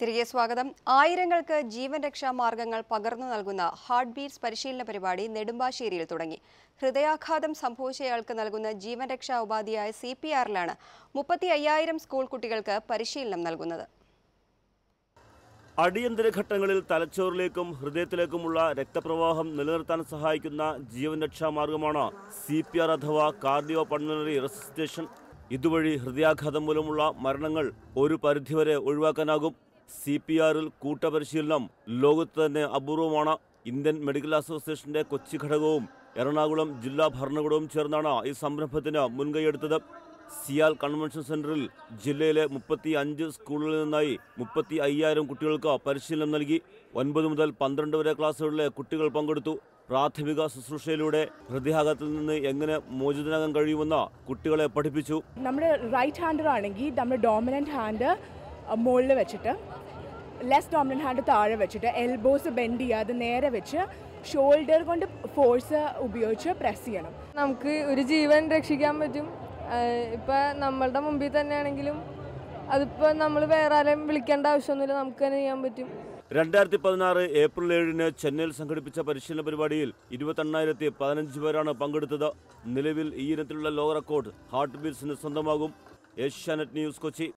തിരികെ സ്വാഗതം ആയിരങ്ങൾക്ക് ജീവൻ രക്ഷാ മാർഗങ്ങൾ പകർന്നു നൽകുന്ന ഹാർട്ട് ബീറ്റ്സ് പരിശീലന പരിപാടി നെടുമ്പാശ്ശേരിയിൽ തുടങ്ങി ഹൃദയാഘാതം സംഭവിച്ചയാൾക്ക് നൽകുന്ന ജീവൻ രക്ഷാ ഉപാധിയായ സി പി ആറിലാണ് മുപ്പത്തി അയ്യായിരം സ്കൂൾ കുട്ടികൾക്ക് പരിശീലനം നൽകുന്നത് അടിയന്തര ഘട്ടങ്ങളിൽ തലച്ചോറിലേക്കും ഹൃദയത്തിലേക്കുമുള്ള രക്തപ്രവാഹം നിലനിർത്താൻ സഹായിക്കുന്ന ജീവൻ രക്ഷാ മാർഗമാണ് സി പി ആർ അഥവാ കാർഡിയോ പൾമണറി റെസിസ്റ്റേഷൻ ഇതുവഴി ഹൃദയാഘാതം മൂലമുള്ള മരണങ്ങൾ ഒരു പരിധിവരെ ഒഴിവാക്കാനാകും സി പി ആറിൽ കൂട്ടപരിശീലനം ലോകത്ത് തന്നെ അപൂർവമാണ് ഇന്ത്യൻ മെഡിക്കൽ അസോസിയേഷന്റെ കൊച്ചി ഘടകവും എറണാകുളം ജില്ലാ ഭരണകൂടവും ചേർന്നാണ് ഈ സംരംഭത്തിന് മുൻകൈയെടുത്തത് സിയാൽ കൺവെൻഷൻ സെന്ററിൽ ജില്ലയിലെ മുപ്പത്തി അഞ്ച് സ്കൂളുകളിൽ നിന്നായി മുപ്പത്തി അയ്യായിരം കുട്ടികൾക്ക് പരിശീലനം നൽകി ഒൻപത് മുതൽ പന്ത്രണ്ട് വരെ ക്ലാസ്സുകളിലെ കുട്ടികൾ പങ്കെടുത്തു പ്രാഥമിക ശുശ്രൂഷയിലൂടെ ഹൃദയാഘാതത്തിൽ നിന്ന് എങ്ങനെ മോചിതനാകാൻ കഴിയുമെന്ന് കുട്ടികളെ പഠിപ്പിച്ചു നമ്മുടെ റൈറ്റ് ഹാൻഡർ ആണെങ്കിൽ നമ്മുടെ ഡോമിനൻ്റ് ഹാൻഡ് മുകളിൽ വെച്ചിട്ട് ലെസ് ഡോമിനൻ്റ് ഹാൻഡ് താഴെ വെച്ചിട്ട് എൽബോസ് ബെൻഡ് ചെയ്യാതെ നേരെ വെച്ച് ഷോൾഡർ കൊണ്ട് ഫോഴ്സ് ഉപയോഗിച്ച് പ്രസ് ചെയ്യണം നമുക്ക് ഒരു ജീവൻ രക്ഷിക്കാൻ പറ്റും ആഹ് ഇപ്പൊ നമ്മളുടെ മുമ്പിൽ തന്നെയാണെങ്കിലും അതിപ്പോ നമ്മൾ വേറെ ആരെയും വിളിക്കേണ്ട ആവശ്യമൊന്നുമില്ല നമുക്ക് തന്നെ ചെയ്യാൻ പറ്റും രണ്ടായിരത്തി പതിനാറ് ഏപ്രിൽ ഏഴിന് ചെന്നൈയിൽ സംഘടിപ്പിച്ച പരിശീലന പരിപാടിയിൽ ഇരുപത്തെണ്ണായിരത്തി പതിനഞ്ച് പേരാണ് പങ്കെടുത്തത് നിലവിൽ ഈ ഇനത്തിലുള്ള ലോക റെക്കോർഡ് ഹാർട്ട് ബീറ്റ്സിന് സ്വന്തമാകും ഏഷ്യാനെറ്റ് ന്യൂസ് കൊച്ചി